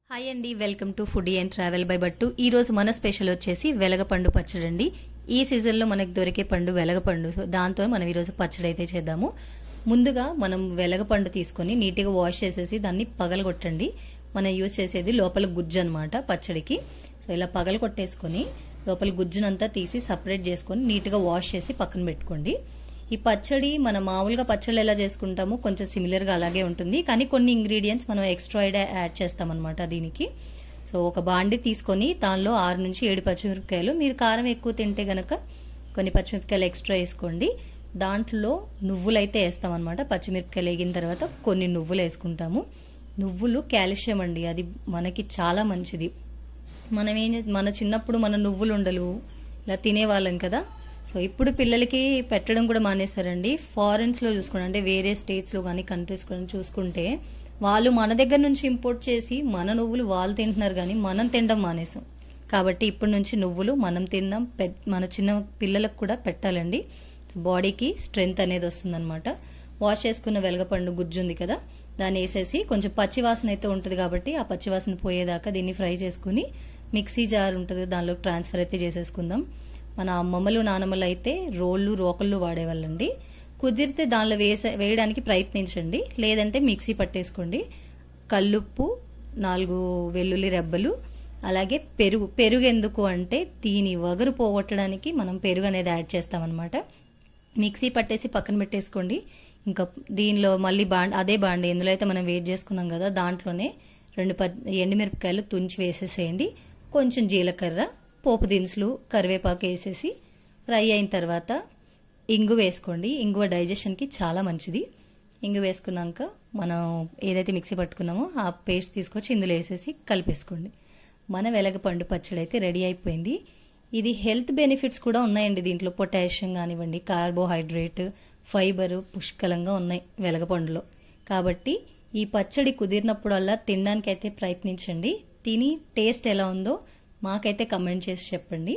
hi అండి welcome to foodie and travel by Battu ఈ రోజు మన స్పెషల్ వచ్చేసి వెలగపండు పచ్చడి అండి ఈ సీజన్లో మనకు దొరికే పండు వెలగపండు సో దాంతో మనం ఈరోజు పచ్చడి అయితే చేద్దాము ముందుగా మనం వెలగపండు తీసుకొని నీట్గా వాష్ చేసేసి దాన్ని పగలగొట్టండి మనం యూజ్ చేసేది లోపల గుజ్జు అనమాట పచ్చడికి సో ఇలా పగల కొట్టేసుకొని లోపల గుజ్జునంతా తీసి సపరేట్ చేసుకొని నీట్గా వాష్ చేసి పక్కన పెట్టుకోండి ఈ పచ్చడి మన మామూలుగా పచ్చళ్ళు ఎలా చేసుకుంటామో కొంచెం సిమిలర్గా అలాగే ఉంటుంది కానీ కొన్ని ఇంగ్రీడియంట్స్ మనం ఎక్స్ట్రా యాడ్ చేస్తామన్నమాట దీనికి సో ఒక బాండి తీసుకొని దానిలో ఆరు నుంచి ఏడు పచ్చిమిరపకాయలు మీరు కారం ఎక్కువ తింటే గనక కొన్ని పచ్చిమిరపకాయలు ఎక్స్ట్రా వేసుకోండి దాంట్లో నువ్వులు అయితే వేస్తామన్నమాట పచ్చిమిరపకాయలు వేగిన తర్వాత కొన్ని నువ్వులు వేసుకుంటాము నువ్వులు కాల్షియం అండి అది మనకి చాలా మంచిది మనం ఏం చే- మన చిన్నప్పుడు మన నువ్వులు ఉండలు ఇలా తినేవాళ్ళం కదా సో ఇప్పుడు పిల్లలకి పెట్టడం కూడా మానేశారండి ఫారెన్స్లో చూసుకోండి అంటే వేరే స్టేట్స్లో కానీ కంట్రీస్ కానీ చూసుకుంటే వాళ్ళు మన దగ్గర నుంచి ఇంపోర్ట్ చేసి మన నువ్వులు వాళ్ళు తింటున్నారు కానీ మనం తినడం మానేసాం కాబట్టి ఇప్పటి నుంచి నువ్వులు మనం తిందాం పెద్ద మన చిన్న పిల్లలకు కూడా పెట్టాలండి సో బాడీకి స్ట్రెంగ్త్ అనేది వస్తుందన్నమాట వాష్ చేసుకున్న వెలగపండు గుజ్జు ఉంది కదా దాన్ని వేసేసి కొంచెం పచ్చి వాసన అయితే ఉంటుంది కాబట్టి ఆ పచ్చి వాసన పోయేదాకా దీన్ని ఫ్రై చేసుకుని మిక్సీ జార్ ఉంటుంది దానిలో ట్రాన్స్ఫర్ అయితే చేసేసుకుందాం మన అమ్మమ్మలు నానమ్మలు అయితే రోళ్ళు రోకళ్ళు వాడేవాళ్ళండి కుదిరితే దానిలో వేసే వేయడానికి ప్రయత్నించండి లేదంటే మిక్సీ పట్టేసుకోండి కల్లుప్పు నాలుగు వెల్లుల్లి రెబ్బలు అలాగే పెరుగు పెరుగు ఎందుకు అంటే దీని వగరు పోగొట్టడానికి మనం పెరుగు అనేది యాడ్ చేస్తామన్నమాట మిక్సీ పట్టేసి పక్కన పెట్టేసుకోండి ఇంకా దీనిలో మళ్ళీ బాండ్ అదే బాండి ఎందులో అయితే మనం వేట్ చేసుకున్నాం కదా దాంట్లోనే రెండు ప ఎండుమిరపకాయలు తుంచి వేసేసేయండి కొంచెం జీలకర్ర పోపు దినుసులు కరివేపాకు వేసేసి ఫ్రై అయిన తర్వాత ఇంగు వేసుకోండి ఇంగువ డైజెషన్కి చాలా మంచిది ఇంగు వేసుకున్నాక మనం ఏదైతే మిక్సీ పట్టుకున్నామో ఆ పేస్ట్ తీసుకొచ్చి ఇందులో వేసేసి కలిపేసుకోండి మన వెలగపండు పచ్చడి అయితే రెడీ అయిపోయింది ఇది హెల్త్ బెనిఫిట్స్ కూడా ఉన్నాయండి దీంట్లో పొటాషియం కానివ్వండి కార్బోహైడ్రేట్ ఫైబర్ పుష్కలంగా ఉన్నాయి వెలగపండులో కాబట్టి ఈ పచ్చడి కుదిరినప్పుడల్లా తినడానికి అయితే ప్రయత్నించండి తిని టేస్ట్ ఎలా ఉందో మాకైతే కమెంట్ చేసి చెప్పండి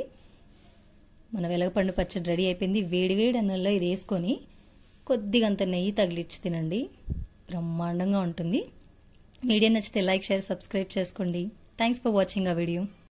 మన వెలగపండు పచ్చడి రెడీ అయిపోయింది వేడి వేడి అన్నంలో ఇది వేసుకొని కొద్దిగా అంత నెయ్యి తగిలిచ్చి తినండి బ్రహ్మాండంగా ఉంటుంది వీడియో నచ్చితే లైక్ షేర్ సబ్స్క్రైబ్ చేసుకోండి థ్యాంక్స్ ఫర్ వాచింగ్ ఆ వీడియో